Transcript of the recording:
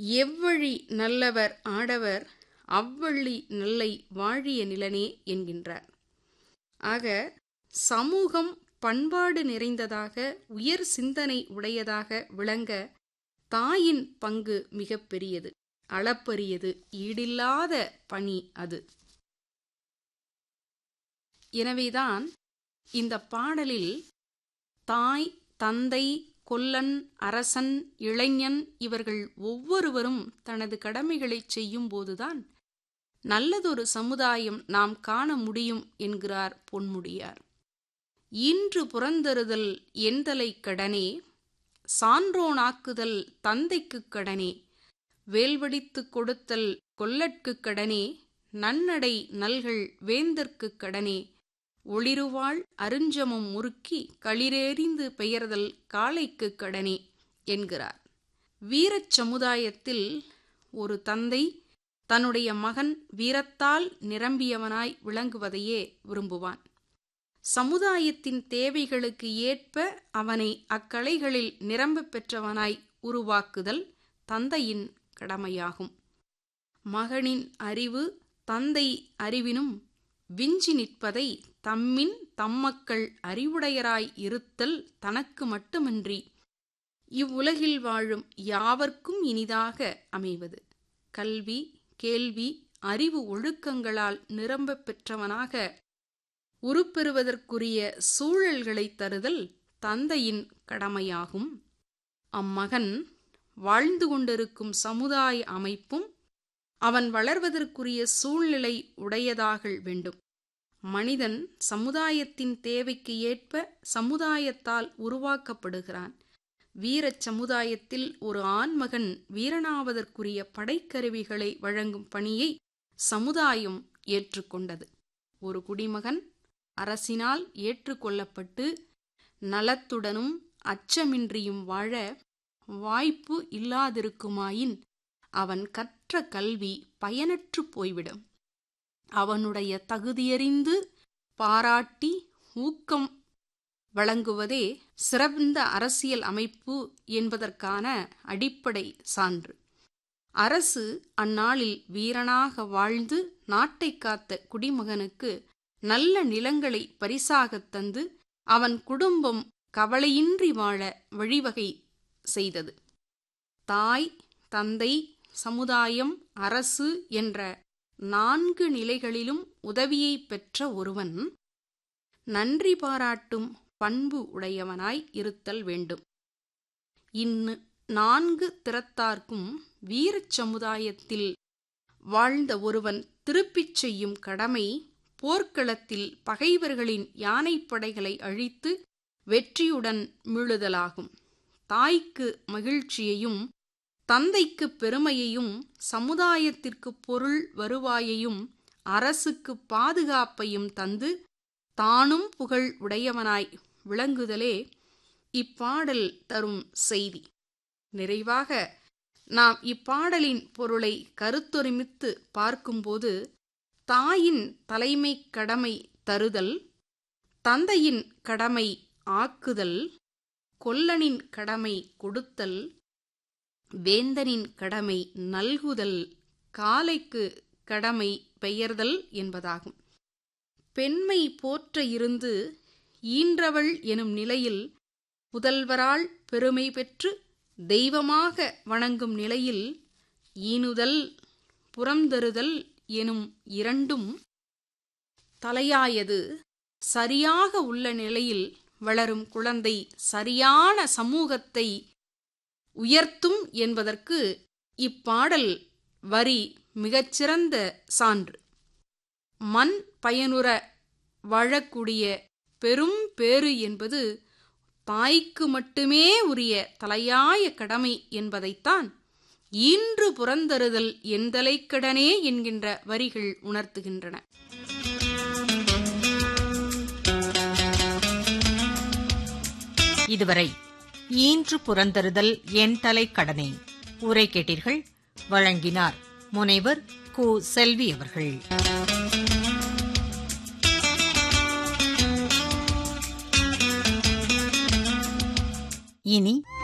எவ்வழி நல்லவர் ஆடவர் அவ்வள்ளி நல்லை வாழிய நிலனே என்கின்றார் ஆக சமூகம் பண்பாடு நிறைந்ததாக உயர் சிந்தனை உடையதாக விளங்க தாயின் பங்கு மிகப் பெரியது அளப்பரியது ஈடில்லாத பணி அது எனவேதான் இந்த பாடலில் தாய் தந்தை கொல்லன் அரசன் இளைஞன் இவர்கள் ஒவ்வொருவரும் தனது கடமைகளை செய்யும் போதுதான் நல்லதொரு சமுதாயம் நாம் காண முடியும் என்கிறார் பொன்முடியார் இன்று புறந்தருதல் எந்தலை கடனே சான்றோனாக்குதல் தந்தைக்குக் கடனே வேல்வடித்துக் கொடுத்தல் கொல்லட்குக் கடனே நன்னடை நல்கள் வேந்தர்க்குக் கடனே ஒளிருவாள் அருஞ்சமம் முறுக்கி களிரேறிந்து பெயர்தல் காளைக்குக் கடனே என்கிறார் வீரச் சமுதாயத்தில் ஒரு தந்தை தன்னுடைய மகன் வீரத்தால் நிரம்பியவனாய் விளங்குவதையே விரும்புவான் சமுதாயத்தின் தேவைகளுக்கு ஏற்ப அவனை அக்கலைகளில் நிரம்ப பெற்றவனாய் உருவாக்குதல் தந்தையின் கடமையாகும் மகனின் அறிவு தந்தை அறிவினும் விஞ்சி நிற்பதை தம்மின் தம்மக்கள் அறிவுடையராய் இருத்தல் தனக்கு மட்டுமின்றி இவ்வுலகில் வாழும் யாவர்க்கும் இனிதாக அமைவது கல்வி கேள்வி அறிவு ஒழுக்கங்களால் நிரம்ப பெற்றவனாக உருப்பெறுவதற்குரிய சூழல்களை தருதல் தந்தையின் கடமையாகும் அம்மகன் வாழ்ந்து கொண்டிருக்கும் சமுதாய அமைப்பும் அவன் வளர்வதற்குரிய சூழ்நிலை உடையதாகல் வேண்டும் மனிதன் சமுதாயத்தின் தேவைக்கு ஏற்ப சமுதாயத்தால் உருவாக்கப்படுகிறான் வீரச் சமுதாயத்தில் ஒரு ஆண்மகன் வீரனாவதற்குரிய படைக்கருவிகளை வழங்கும் பணியை சமுதாயம் ஏற்றுக்கொண்டது ஒரு குடிமகன் அரசினால் ஏற்றுக்கொள்ளப்பட்டு நலத்துடனும் அச்சமின்றியும் வாழ வாய்ப்பு இல்லாதிருக்குமாயின் அவன் கற்ற கல்வி பயனற்று போய்விடும் அவனுடைய தகுதியறிந்து பாராட்டி ஊக்கம் வழங்குவதே சிறந்த அரசியல் அமைப்பு என்பதற்கான அடிப்படை சான்று அரசு அந்நாளில் வீரனாக வாழ்ந்து நாட்டை காத்த குடிமகனுக்கு நல்ல நிலங்களை பரிசாகத் தந்து அவன் குடும்பம் கவலையின்றி வாழ வழிவகை செய்தது தாய் தந்தை சமுதாயம் அரசு என்ற நான்கு நிலைகளிலும் உதவியை பெற்ற ஒருவன் நன்றி பாராட்டும் பண்பு உடையவனாய் இருத்தல் வேண்டும் இன்னு நான்கு திறத்தார்க்கும் வீரச் சமுதாயத்தில் வாழ்ந்த ஒருவன் திருப்பிச் செய்யும் கடமை போர்க்களத்தில் பகைவர்களின் யானைப்படைகளை அழித்து வெற்றியுடன் மீளுதலாகும் தாய்க்கு மகிழ்ச்சியையும் தந்தைக்கு பெருமையையும் சமுதாயத்திற்கு பொருள் வருவாயையும் அரசுக்கு பாதுகாப்பையும் தந்து தானும் புகழ் உடையவனாய் விளங்குதலே இப்பாடல் தரும் செய்தி நிறைவாக நாம் இப்பாடலின் பொருளை கருத்தொருமித்து பார்க்கும்போது தாயின் தலைமை கடமை தருதல் தந்தையின் கடமை ஆக்குதல் கொல்லனின் கடமை கொடுத்தல் வேந்தனின் கடமை நல்குதல் காலைக்கு கடமை பெயர்தல் என்பதாகும் பெண்மை போற்ற இருந்து ஈன்றவள் எனும் நிலையில் புதல்வரால் பெருமை பெற்று தெய்வமாக வணங்கும் நிலையில் ஈனுதல் புறந்தருதல் எனும் இரண்டும் தலையாயது சரியாக உள்ள நிலையில் வளரும் குழந்தை சரியான சமூகத்தை உயர்த்தும் என்பதற்கு இப்பாடல் வரி மிகச்சிறந்த சான்று மண் பயனுற வாழக்கூடிய பெரும் பேறு என்பது தாய்க்கு மட்டுமே உரிய தலையாய கடமை என்பதைத்தான் ஈன்று புறந்தருதல் எந்தலைக்கடனே என்கின்ற வரிகள் உணர்த்துகின்றன இதுவரை ஈன்று புறந்தருதல் என் தலை கடனே உரை கேட்டீர்கள் வழங்கினார் முனைவர் கு செல்வி அவர்கள் இனி